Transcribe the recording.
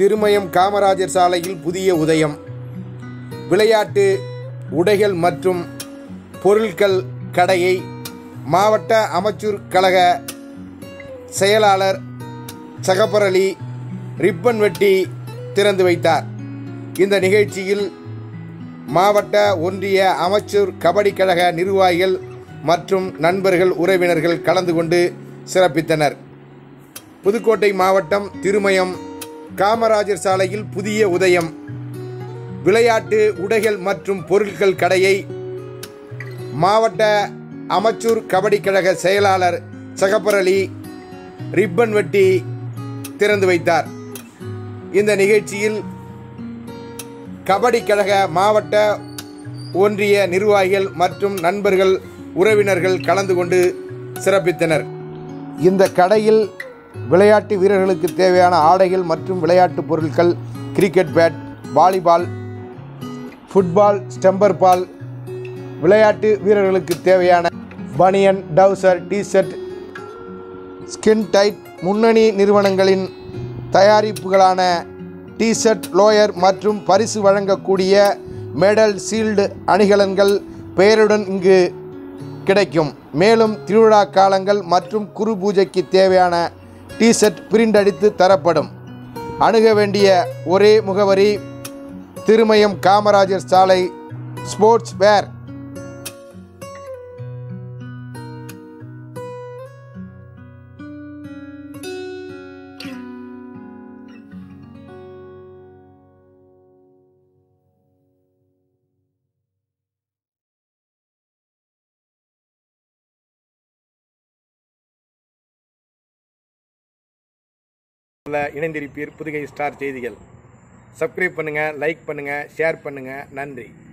திருமயம் காமராஜர் சாலையில் புதிய உதயம் விளையாட்டு உடைகள் மற்றும் பொருட்கள் கடையை மாவட்ட அமைச்சர் கழக செயலாளர் சகப்பர் அலி ரிப்பன் வெட்டி திறந்து வைத்தார் இந்த நிகழ்ச்சியில் மாவட்ட ஒன்றிய அமைச்சர் கபடி கழக நிர்வாகிகள் மற்றும் நண்பர்கள் உறவினர்கள் கலந்து கொண்டு சிறப்பித்தனர் புதுக்கோட்டை மாவட்டம் திருமயம் காமராஜர் சாலையில் புதிய உதயம் விளையாட்டு உடைகள் மற்றும் பொருட்கள் கடையை மாவட்ட அமைச்சூர் கபடி கழக செயலாளர் சகப்பர் அலி ரிப்பன் வெட்டி திறந்து வைத்தார் இந்த நிகழ்ச்சியில் கபடி கழக மாவட்ட ஒன்றிய நிர்வாகிகள் மற்றும் நண்பர்கள் உறவினர்கள் கலந்து கொண்டு சிறப்பித்தனர் இந்த கடையில் விளையாட்டு வீரர்களுக்கு தேவையான ஆடைகள் மற்றும் விளையாட்டு பொருட்கள் cricket bat volleyball football stumper ball விளையாட்டு வீரர்களுக்கு தேவையான பனியன் டவுசர் டிஷர்ட் ஸ்கின் டைட் முன்னணி நிறுவனங்களின் தயாரிப்புகளான டிஷர்ட் லோயர் மற்றும் பரிசு வழங்கக்கூடிய மெடல் சீல்டு அணிகலன்கள் பெயருடன் இங்கு கிடைக்கும் மேலும் திருவிழா காலங்கள் மற்றும் குரு பூஜைக்கு தேவையான டிஷர்ட் பிரிண்ட் அடித்து தரப்படும் அணுக வேண்டிய ஒரே முகவரி திருமயம் காமராஜர் சாலை ஸ்போர்ட்ஸ் வேர் இணைந்திருப்பீர் புதுகை ஸ்டார் செய்திகள் சப்ஸ்கிரைப் பண்ணுங்கள் லைக் பண்ணுங்கள் ஷேர் பண்ணுங்கள் நன்றி